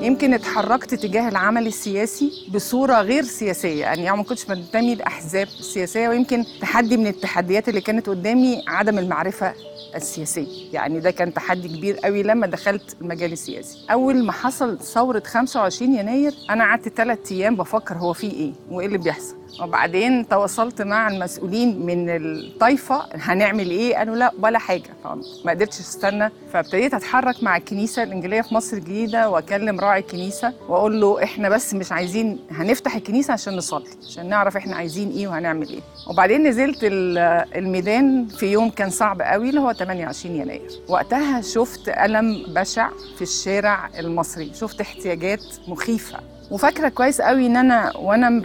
يمكن اتحركت تجاه العمل السياسي بصوره غير سياسيه يعني, يعني ما كنتش بنتمي لاحزاب سياسيه ويمكن تحدي من التحديات اللي كانت قدامي عدم المعرفه السياسيه يعني ده كان تحدي كبير قوي لما دخلت المجال السياسي اول ما حصل ثوره 25 يناير انا قعدت ثلاث ايام بفكر هو في ايه وايه اللي بيحصل وبعدين تواصلت مع المسؤولين من الطائفه هنعمل ايه قالوا لا ولا حاجه ما قدرتش استنى فابتديت اتحرك مع الكنيسه الانجيليه في مصر الجديده واكلم راعي الكنيسه واقول له احنا بس مش عايزين هنفتح الكنيسه عشان نصلي عشان نعرف احنا عايزين ايه وهنعمل ايه وبعدين نزلت الميدان في يوم كان صعب قوي اللي هو 28 يناير وقتها شفت الم بشع في الشارع المصري شفت احتياجات مخيفه وفاكره كويس قوي ان انا وانا